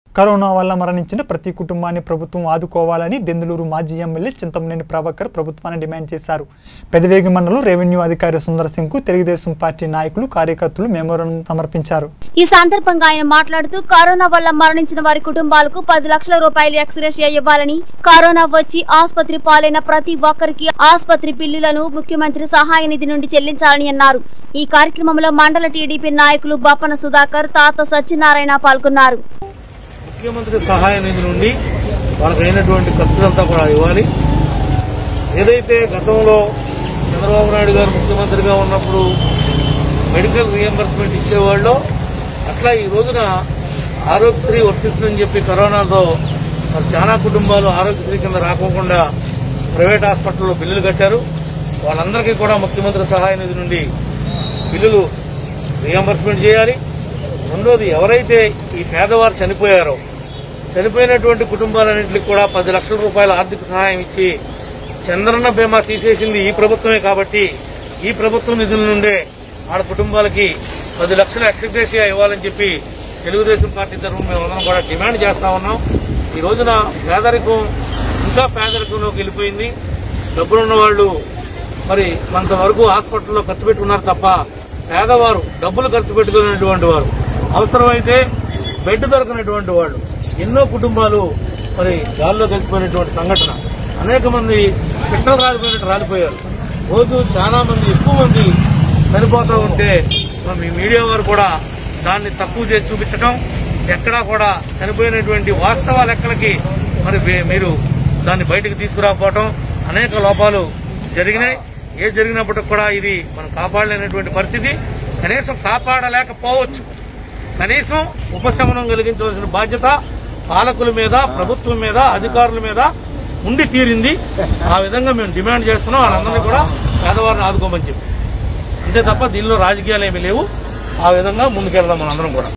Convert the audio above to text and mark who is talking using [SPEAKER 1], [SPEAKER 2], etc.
[SPEAKER 1] corona వల్ల మరణించిన ప్రతి కుటుంబాన్ని ప్రభుత్వం ఆదుకోవాలని దెందులూరు మాజీ ఎమ్మెల్యే చింతమనేని ప్రభాకర్ ప్రభుత్వాన్ని డిమాండ్ చేశారు పెదవేగి మండలం రెవెన్యూ అధికారి సుందర సింగ్ కు తెలుగుదేశం పార్టీ నాయకులు కార్యకర్తలు మెమోరం సమర్పించారు
[SPEAKER 2] ఈ సందర్భంగా ఆయన మాట్లాడుతూ కరోనా వల్ల మరణించిన వారి కుటుంబాలకు పది లక్షల రూపాయలు ఎక్స్రేషియా ఇవ్వాలని కరోనా వచ్చి ఆసుపత్రి పాలైన ప్రతి ఒక్కరికి ఆసుపత్రి బిల్లులను ముఖ్యమంత్రి సహాయ నిధి నుండి చెల్లించాలని అన్నారు ఈ కార్యక్రమంలో మండల టీడీపీ నాయకులు బప్పన సుధాకర్ తాత సత్యనారాయణ పాల్గొన్నారు
[SPEAKER 3] ముఖ్యమంత్రి సహాయ నిధి నుండి వాళ్ళకి అయినటువంటి ఖర్చులంతా కూడా ఇవ్వాలి ఏదైతే గతంలో చంద్రబాబు నాయుడు గారు ముఖ్యమంత్రిగా ఉన్నప్పుడు మెడికల్ రియంబర్స్మెంట్ ఇచ్చేవాళ్ళు అట్లా ఈ రోజున ఆరోగ్యశ్రీ వర్తిస్తుందని చెప్పి కరోనాతో మరి చాలా కుటుంబాలు ఆరోగ్యశ్రీ కింద రాకోకుండా ప్రైవేట్ హాస్పిటల్లో బిల్లులు కట్టారు వాళ్ళందరికీ కూడా ముఖ్యమంత్రి సహాయ నిధి నుండి బిల్లులు రియంబర్స్మెంట్ చేయాలి రెండోది ఎవరైతే ఈ పేదవారు చనిపోయారో చనిపోయినటువంటి కుటుంబాలన్నింటికి కూడా పది లక్షల రూపాయల ఆర్థిక సహాయం ఇచ్చి చంద్రన్న బీమా తీసేసింది ఈ ప్రభుత్వమే కాబట్టి ఈ ప్రభుత్వం నిధుల నుండే వాళ్ళ కుటుంబాలకి పది లక్షల ఎక్స్గ్రేషియా ఇవ్వాలని చెప్పి తెలుగుదేశం పార్టీ తరఫున మేమందరం కూడా డిమాండ్ చేస్తా ఉన్నాం ఈ రోజున పేదరికం ఇంకా పేదరికంలోకి వెళ్ళిపోయింది డబ్బులున్న వాళ్ళు మరి కొంతవరకు హాస్పిటల్లో ఖర్చు పెట్టుకున్నారు తప్ప పేదవారు డబ్బులు ఖర్చు పెట్టుకునేటువంటి వారు అవసరమైతే బెడ్ దొరకనటువంటి వాళ్ళు ఎన్నో కుటుంబాలు మరి గాల్లో కలిసిపోయినటువంటి సంఘటన అనేక మంది పిట్టలు రాలిపోయినట్టు రాలిపోయారు రోజు చాలా మంది ఎక్కువ మంది చనిపోతూ ఉంటే మరి మీ మీడియా వారు కూడా దాన్ని తక్కువ చేసి చూపించడం ఎక్కడా కూడా చనిపోయినటువంటి వాస్తవ లెక్కలకి మరి వే- మీరు దాన్ని బయటకు తీసుకురాకపోవటం అనేక లోపాలు జరిగినాయి ఏ జరిగినప్పటికి కూడా ఇది మనం కాపాడలేనటువంటి పరిస్థితి కనీసం కాపాడలేకపోవచ్చు కనీసం ఉపశమనం కలిగించవలసిన బాధ్యత పాలకుల మీద ప్రభుత్వం మీద అధికారుల మీద ఉండి తీరింది ఆ విధంగా మేము డిమాండ్ చేస్తున్నాం వాళ్ళందరినీ కూడా పేదవారిని ఆదుకోమని చెప్పి అంతే తప్ప దీనిలో రాజకీయాలు ఏమీ లేవు ఆ విధంగా ముందుకెళ్దాం మనందరం కూడా